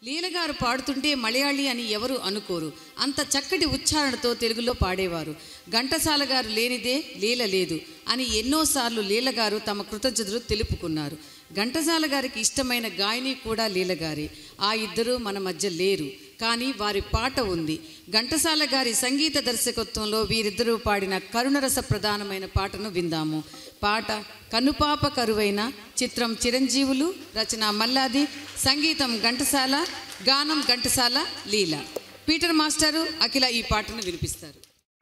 లీలగారు పాడుతుంటే మలయాళీ అని ఎవరు అనుకోరు అంత చక్కటి ఉచ్చారణతో తెలుగులో పాడేవారు ఘంటసాల గారు లేనిదే లీల లేదు అని ఎన్నోసార్లు లీలగారు తమ కృతజ్ఞతలు తెలుపుకున్నారు ఘంటసాల గారికి ఇష్టమైన గాయని కూడా లీలగారి ఆ ఇద్దరు మన మధ్య లేరు కానీ వారి పాట ఉంది ఘంటసాల గారి సంగీత దర్శకత్వంలో వీరిద్దరూ పాడిన కరుణరస ప్రధానమైన పాటను విందాము పాట కనుపాప కరువైన చిత్రం చిరంజీవులు రచన మల్లాది సంగీతం ఘంటసాల గానం ఘంటసాల లీల పీటర్ మాస్టరు అఖిల ఈ పాటను వినిపిస్తారు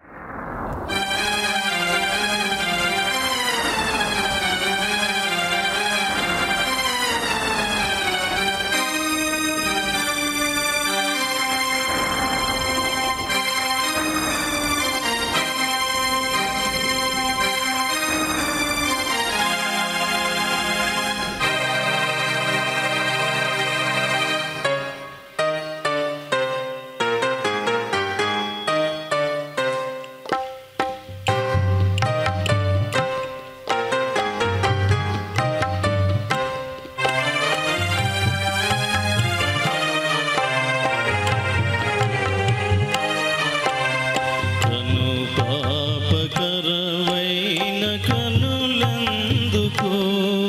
కను పాపకరమైన కనులందుకో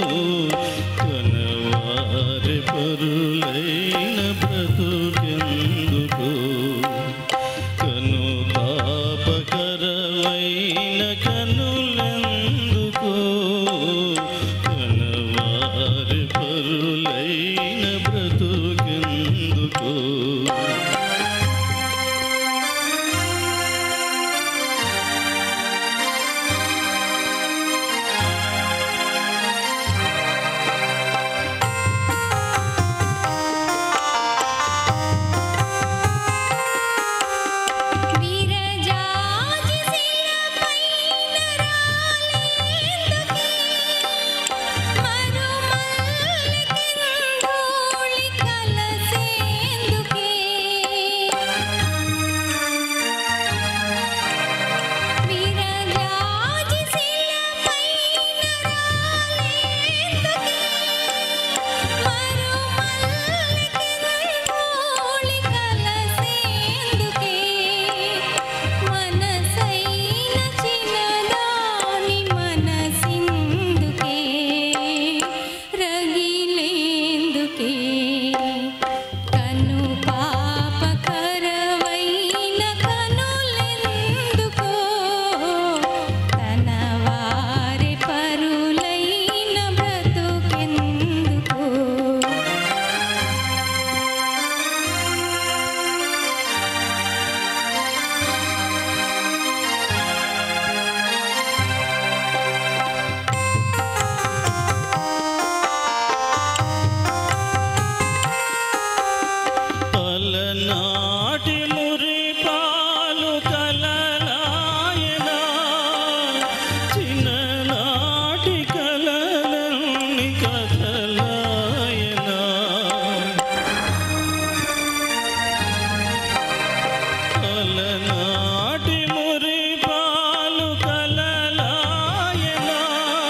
కనవారి పరులైన బ్రతుకెందుకో కను పాపకరమైన కనులందుకో కనవారి పరులైన బ్రతుకెందుకో విరజాజి శిలపైన రాలేందుకే మరుమల్లె కిందోళి కలసేందుకే విరజాజి శిలపైన రాలేందుకే మరుమల్లె కిందోళి కలసేందుకే మనసైన చిన్నదాని మనసిందుకే రగిలేందుకే కను పాపకరవైన కనులెందుకో తన వారి పరులైన బ్రతుకెందుకో అలనాటి మురి పాలు కలలాయనా చిన్ననాటి కలలన్ని కథలాయనా అలనాటి మురి పాలు కలలాయనా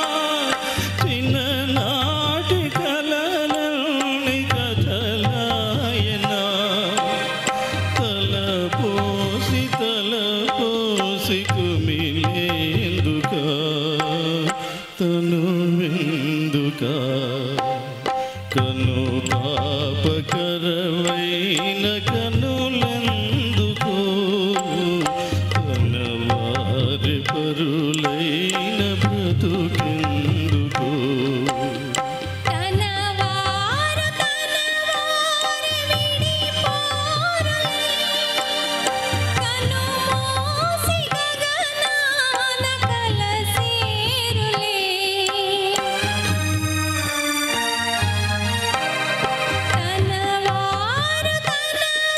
చిన్ననాటి కలలన్ని కథలాయనా తల పోసి తల పోసి కుమిలేందుక తను విందుక కను పాపకరమైన కనులందుకో కనవారి పరులైన బ్రతుకెందుకో తన వారు తన వారి విడిపోరులే కను మూసి గగనాన కలసేరులే తన వారు తన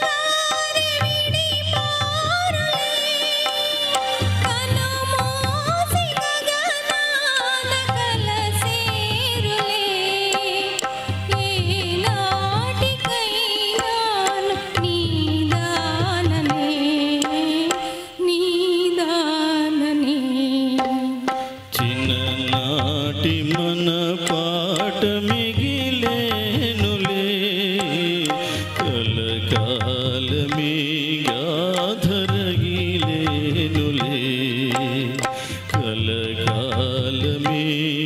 కలకాలమీ గాధరగిలేనులే కలకాలమీ